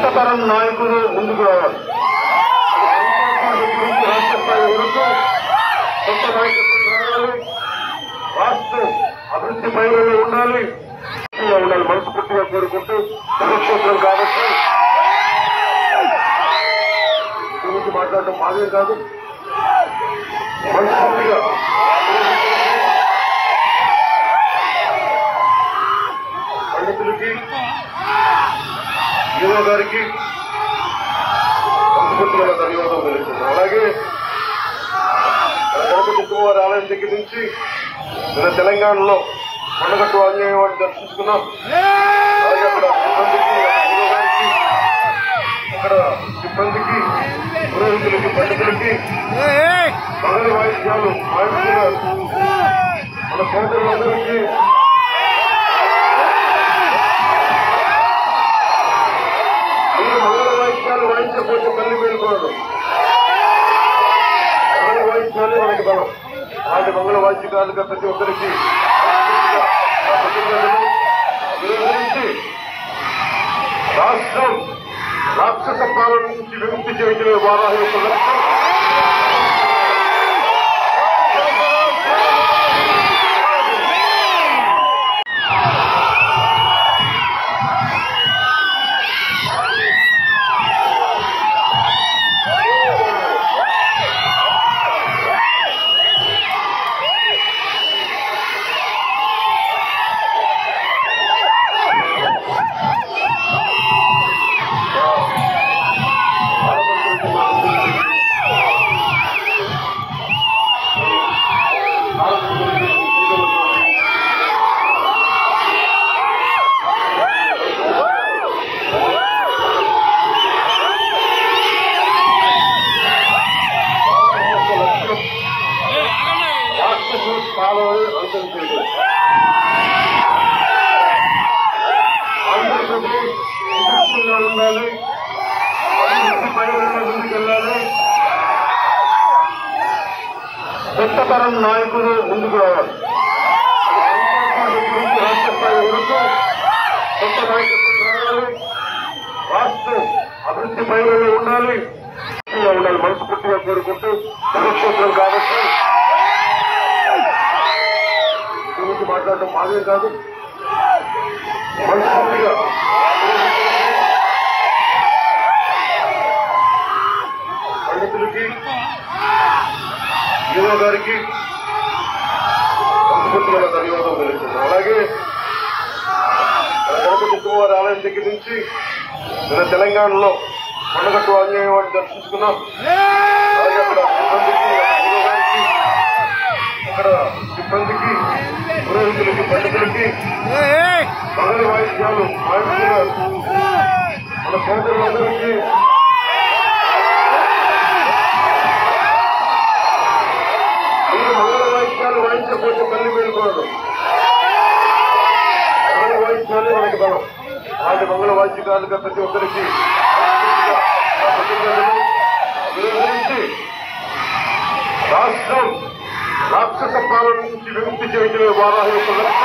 కొత్త తరం నాయకులు ముందుకు రావాలి రాష్ట్ర స్థాయి వరకు కొత్త నాయకత్వం రావాలి రాష్ట్రం అభివృద్ధి పైన ఉండాలి ఇలా ఉండాలి మనస్ఫూర్తిగా కోరుకుంటూ కురుక్షేత్రం కాబట్టి గురించి మాట్లాడటం మాదే కాదు మనస్ఫూర్తిగా పండితులకి యువ గారికి మనస్ఫూర్తిగా ధన్యవాదాలు తెలుస్తున్నాం అలాగే మన గణపతి కుమార్ ఆలయం దగ్గర నుంచి మన తెలంగాణలో కొండగట్టు ఆంజనేయ వాడిని దర్శించుకున్నాం అలాగే అక్కడ సిబ్బందికి యువ గారికి అక్కడ సిబ్బందికి పురోహితులకి పండితులకి మంగళ వాయిద్యాలు వాయిస్తున్నారు మన సోదరులందరికీ మీరు మంగళ వాయిద్యాలు వాయించకపోతే మళ్ళీ మేలుకోవడం మంగళ వాయిద్యాలే మనకి బలం అలాంటి మంగళ వాయిద్యకాలుగా ప్రతి ఒక్కరికి గురించి రాష్ట్రం రాక్షస పాలన నుంచి విముక్తి చేయటమే వారాహి యొక్క లక్ష్యం రాక్షసు పాలన అంతరించేది ఆంధ్రప్రదేశ్ సురక్షితంగా ఉండాలి అభివృద్ధి పైన ముందుకెళ్ళాలి కొత్త తరం నాయకులు ముందుకు రావాలి రాష్ట్ర స్థాయి వరకు కొత్త నాయకత్వం రావాలి రాష్ట్రం అభివృద్ధి పైన ఉండాలి ఇలా ఉండాలి మనస్ఫూర్తిగా కోరుకుంటూ కురుక్షేత్రం కాబట్టి గురించి మాట్లాడటం మాదే కాదు మనస్ఫూర్తిగా పండితులకి యువ గారికి మనస్ఫూర్తిగా ధన్యవాదాలు తెలుస్తున్నాం అలాగే మన గణపతి కుమార్ ఆలయం దగ్గర నుంచి మన తెలంగాణలో కొండగట్టు ఆంజనేయ వాడిని దర్శించుకున్నాం అలాగే అక్కడ సిబ్బందికి యువ గారికి అక్కడ సిబ్బందికి పురోహితులకి పండితులకి మంగళ వాయిద్యాలు వాయిస్తున్నారు మన సోదరులందరికీ మీరు మంగళ వాయిద్యాలు వాయించకపోతే మళ్ళీ మేలుకోవడం మంగళ వాయిద్యాలే మనకి బలం అలాంటి మంగళ వాయిద్యకాలుగా ప్రతి ఒక్కరికి గురించి రాష్ట్రం రాక్షస పాలన నుంచి విముక్తి చేయటమే వారాహి యొక్క లక్ష్యం